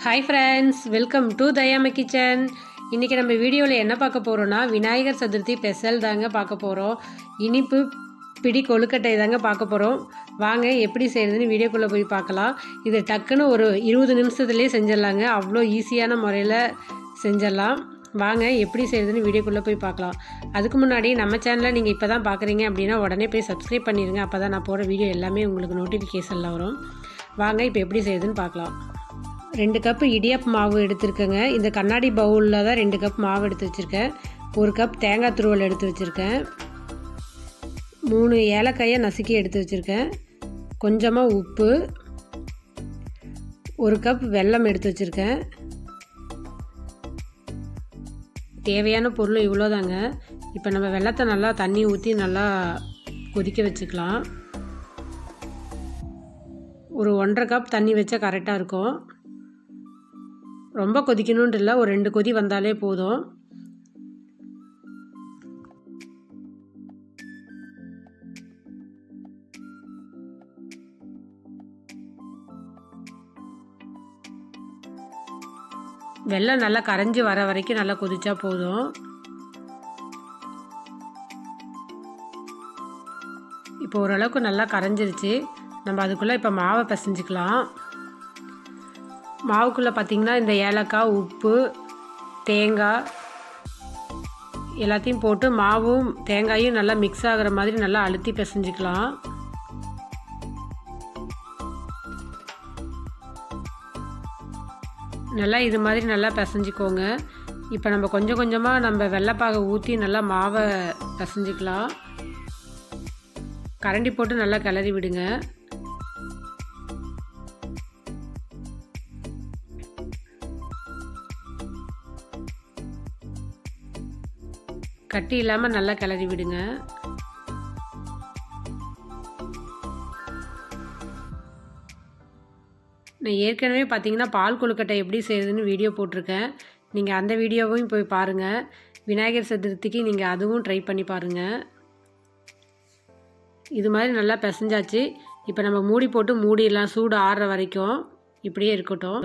hi friends welcome to தயாம kitchen இன்றைக்கி நம்ம வீடியோவில் என்ன பார்க்க போகிறோன்னா விநாயகர் சதுர்த்தி ஸ்பெஷல் தாங்க பார்க்க போகிறோம் இனிப்பு பிடி கொழுக்கட்டை தாங்க பார்க்க போகிறோம் வாங்க எப்படி செய்கிறதுன்னு வீடியோக்குள்ளே போய் பார்க்கலாம் இது டக்குன்னு ஒரு இருபது நிமிஷத்துலேயே செஞ்சிடலாங்க அவ்வளோ ஈஸியான முறையில் செஞ்சிடலாம் வாங்க எப்படி செய்கிறதுன்னு வீடியோக்குள்ளே போய் பார்க்கலாம் அதுக்கு முன்னாடி நம்ம சேனலை நீங்கள் இப்போ தான் பார்க்குறீங்க அப்படின்னா உடனே போய் சப்ஸ்கிரைப் பண்ணிடுங்க அப்போ தான் நான் போகிற வீடியோ எல்லாமே உங்களுக்கு நோட்டிஃபிகேஷனில் வரும் வாங்க இப்போ எப்படி செய்யுதுன்னு பார்க்கலாம் ரெண்டு கப் இடியாப்பு மாவு எடுத்திருக்கேங்க இந்த கண்ணாடி பவுலில் தான் ரெண்டு கப் மாவு எடுத்து வச்சுருக்கேன் ஒரு கப் தேங்காய் துருவல் எடுத்து வச்சுருக்கேன் மூணு ஏலக்காயை நசுக்கி எடுத்து வச்சுருக்கேன் கொஞ்சமாக உப்பு ஒரு கப் வெல்லம் எடுத்து வச்சுருக்கேன் தேவையான பொருள் இவ்வளோதாங்க இப்போ நம்ம வெள்ளத்தை நல்லா தண்ணி ஊற்றி நல்லா கொதிக்க வச்சுக்கலாம் ஒரு ஒன்றரை கப் தண்ணி வச்சா கரெக்டாக இருக்கும் ரொம்ப கொதிக்கணுன்ட்டு இல்லை ஒரு ரெண்டு கொதி வந்தாலே போதும் வெள்ளம் நல்லா கரைஞ்சி வர வரைக்கும் நல்லா கொதிச்சா போதும் இப்போ ஓரளவுக்கு நல்லா கரைஞ்சிருச்சு நம்ம அதுக்குள்ளே இப்போ மாவை பிசைஞ்சிக்கலாம் மாவுக்குள்ளே பார்த்திங்கன்னா இந்த ஏலக்காய் உப்பு தேங்காய் எல்லாத்தையும் போட்டு மாவும் தேங்காயும் நல்லா மிக்ஸ் ஆகிற மாதிரி நல்லா அழுத்தி பிசைஞ்சிக்கலாம் நல்லா இது மாதிரி நல்லா பிசைஞ்சிக்கோங்க இப்போ நம்ம கொஞ்சம் கொஞ்சமாக நம்ம வெள்ளைப்பாகை ஊற்றி நல்லா மாவை பிசைஞ்சிக்கலாம் கரண்டி போட்டு நல்லா கிளறி விடுங்க கட்டி இல்லாமல் நல்லா கிளறி விடுங்க நான் ஏற்கனவே பார்த்தீங்கன்னா பால் கொழுக்கட்டை எப்படி செய்கிறதுன்னு வீடியோ போட்டிருக்கேன் நீங்கள் அந்த வீடியோவையும் போய் பாருங்கள் விநாயகர் சதுர்த்திக்கு நீங்கள் அதுவும் ட்ரை பண்ணி பாருங்கள் இது மாதிரி நல்லா பிசைஞ்சாச்சு இப்போ நம்ம மூடி போட்டு மூடிடலாம் சூடு ஆறுற வரைக்கும் இப்படியே இருக்கட்டும்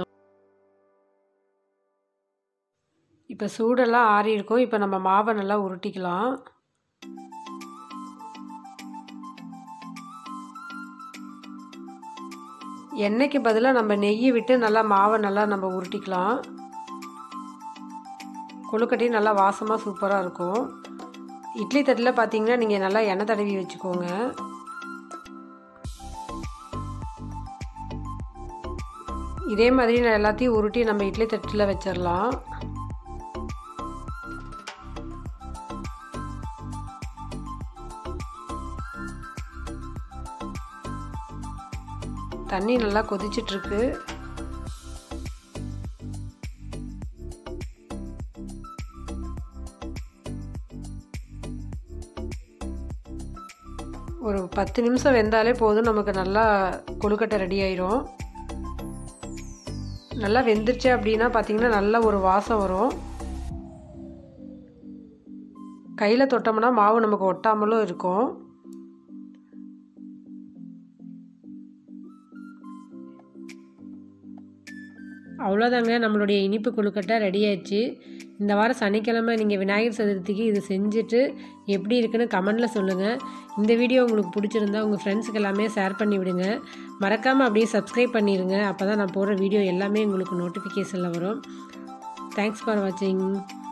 இப்போ சூடெல்லாம் ஆறி இருக்கும் இப்போ நம்ம மாவை நல்லா உருட்டிக்கலாம் எண்ணெய்க்கு பதிலாக நம்ம நெய்யை விட்டு நல்லா மாவை நல்லா நம்ம உருட்டிக்கலாம் கொழுக்கட்டையும் நல்லா வாசமாக சூப்பராக இருக்கும் இட்லி தட்டில் பார்த்தீங்கன்னா நீங்கள் நல்லா எண்ணெய் தடவி வச்சுக்கோங்க இதே மாதிரி நான் எல்லாத்தையும் உருட்டி நம்ம இட்லி தட்டில் வச்சிடலாம் தண்ணி நல்லா கொதிச்சிட்ருக்கு ஒரு பத்து நிமிஷம் வெந்தாலே போதும் நமக்கு நல்லா கொழுக்கட்டை ரெடி ஆயிரும் நல்லா வெந்துருச்சு அப்படின்னா பார்த்தீங்கன்னா நல்ல ஒரு வாசம் வரும் கையில் தொட்டோம்னா மாவு நமக்கு ஒட்டாமலும் இருக்கும் அவ்வளோதாங்க நம்மளுடைய இனிப்பு கொழுக்கட்டை ரெடி ஆயிடுச்சு இந்த வாரம் சனிக்கிழமை நீங்கள் விநாயகர் சதுர்த்திக்கு இது செஞ்சுட்டு எப்படி இருக்குன்னு கமெண்டில் சொல்லுங்கள் இந்த வீடியோ உங்களுக்கு பிடிச்சிருந்தா உங்கள் ஃப்ரெண்ட்ஸுக்கு எல்லாமே ஷேர் பண்ணி விடுங்க மறக்காமல் அப்படியே சப்ஸ்கிரைப் பண்ணிடுங்க அப்போ தான் நான் போடுற வீடியோ எல்லாமே உங்களுக்கு நோட்டிஃபிகேஷனில் வரும் தேங்க்ஸ் ஃபார் வாட்சிங்